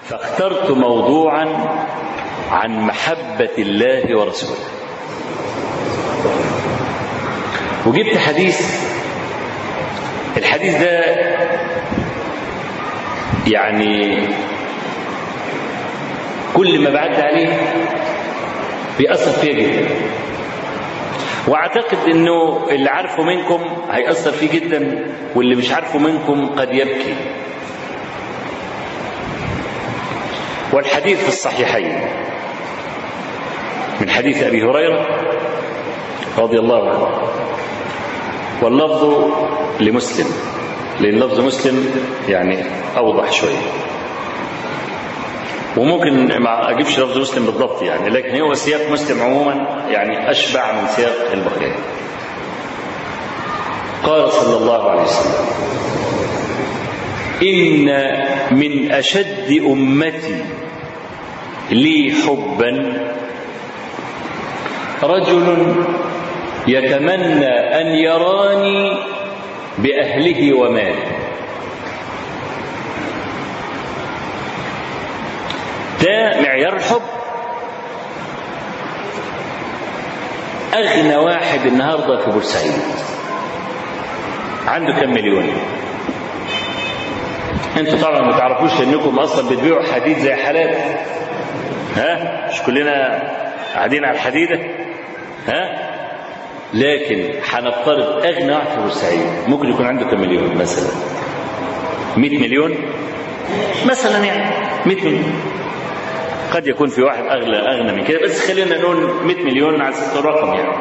فاخترت موضوعا عن محبة الله ورسوله وجبت حديث الحديث ده يعني كل ما بعد عليه بيأثر فيا جدا واعتقد انه اللي عارفه منكم هيأثر فيه جدا واللي مش عارفه منكم قد يبكي والحديث في الصحيحين من حديث ابي هريره رضي الله عنه واللفظ لمسلم لان لفظ مسلم يعني اوضح شويه وممكن ما اجيبش لفظ مسلم بالضبط يعني لكن هو سياق مسلم عموما يعني اشبع من سياق البخاري قال صلى الله عليه وسلم ان من اشد امتي لي حبا رجل يتمنى ان يراني باهله وماله ده معيار الحب اغنى واحد النهارده في بورسعيد عنده كم مليون انتوا طبعا ما تعرفوش انكم اصلا بتبيعوا حديد زي حالات ها مش كلنا قاعدين على الحديده ها لكن هنفترض اغنى واحد في بورسعيد ممكن يكون عنده كم مليون مثلا 100 مليون مثلا يعني 100 مليون قد يكون في واحد اغلى اغنى من كده بس خلينا نقول 100 مليون على ست رقم يعني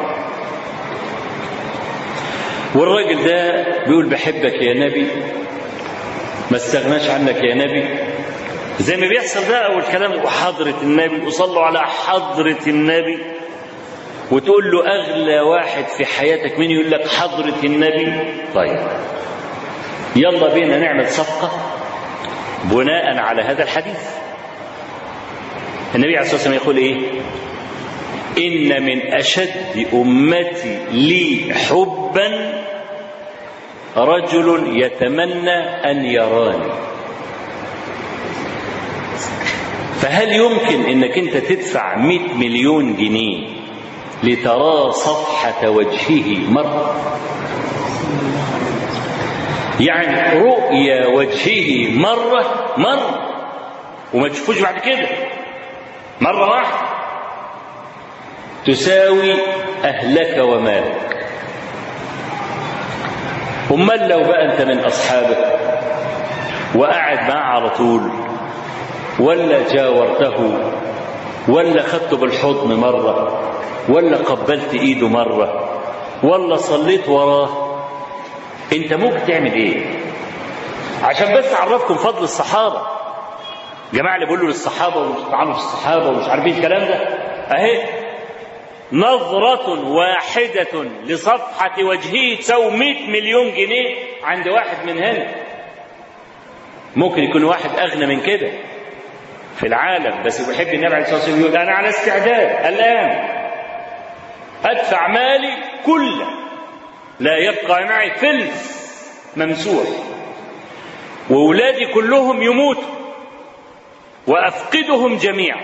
والراجل ده بيقول بحبك يا نبي ما استغناش عنك يا نبي زي ما بيحصل ده اول كلام وحضرة النبي وصلوا على حضرة النبي وتقول له اغلى واحد في حياتك مين يقول لك حضرة النبي طيب يلا بينا نعمل صفقة بناء على هذا الحديث النبي عليه الصلاة والسلام يقول ايه ان من اشد امتي لي حبا رجل يتمنى ان يراني فهل يمكن انك انت تدفع 100 مليون جنيه لترى صفحة وجهه مرة يعني رؤيا وجهه مرة مرة وما تشوفوش بعد كده مرة واحدة تساوي أهلك ومالك أمال لو بقى أنت من أصحابك وقاعد معاه على طول ولا جاورته ولا خدته بالحضن مرة ولا قبلت إيده مرة ولا صليت وراه أنت ممكن تعمل إيه عشان بس أعرفكم فضل الصحابة جماعة اللي بيقولوا للصحابة ومش طعام في الصحابة ومش عارفين الكلام ده أهي نظرة واحدة لصفحة وجهه تساوي 100 مليون جنيه عند واحد من هنا ممكن يكون واحد أغنى من كده في العالم بس بيحب النبي عليه الصلاة والسلام يقول أنا على استعداد الآن أدفع مالي كله لا يبقى معي فلس ممسوح وأولادي كلهم يموتوا وأفقدهم جميعا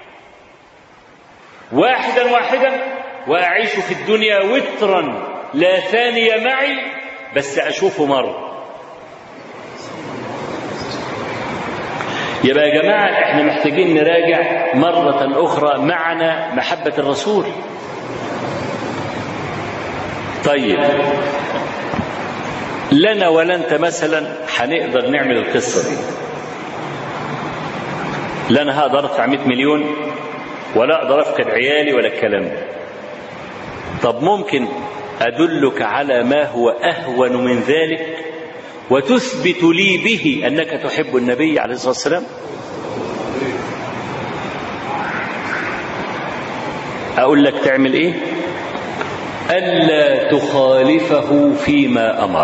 واحدا واحدا وأعيش في الدنيا وترا لا ثاني معي بس أشوفه مرة يبقى يا جماعة احنا محتاجين نراجع مرة أخرى معنى محبة الرسول طيب لنا ولا انت مثلا هنقدر نعمل القصة دي لا انا هقدر ادفع 100 مليون ولا اقدر افقد عيالي ولا الكلام ده طب ممكن ادلك على ما هو اهون من ذلك وتثبت لي به انك تحب النبي عليه الصلاه والسلام اقول لك تعمل ايه الا تخالفه فيما امر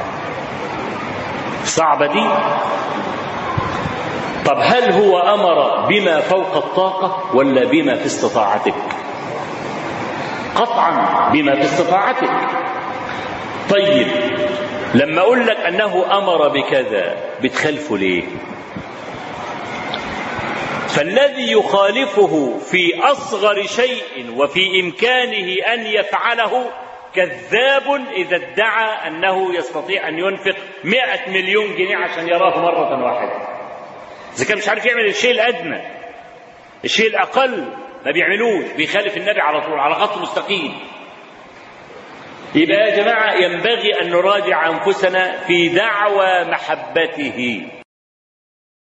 صعبه دي طب هل هو امر بما فوق الطاقه ولا بما في استطاعتك قطعا بما في استطاعتك طيب لما اقول لك انه امر بكذا بتخالفه ليه فالذي يخالفه في أصغر شيء وفي إمكانه أن يفعله كذاب إذا ادعى أنه يستطيع أن ينفق مئة مليون جنيه عشان يراه مرة واحدة إذا كان مش عارف يعمل الشيء الأدنى الشيء الأقل ما بيعملوش بيخالف النبي على طول على خط مستقيم يبقى يا جماعة ينبغي أن نراجع أنفسنا في دعوى محبته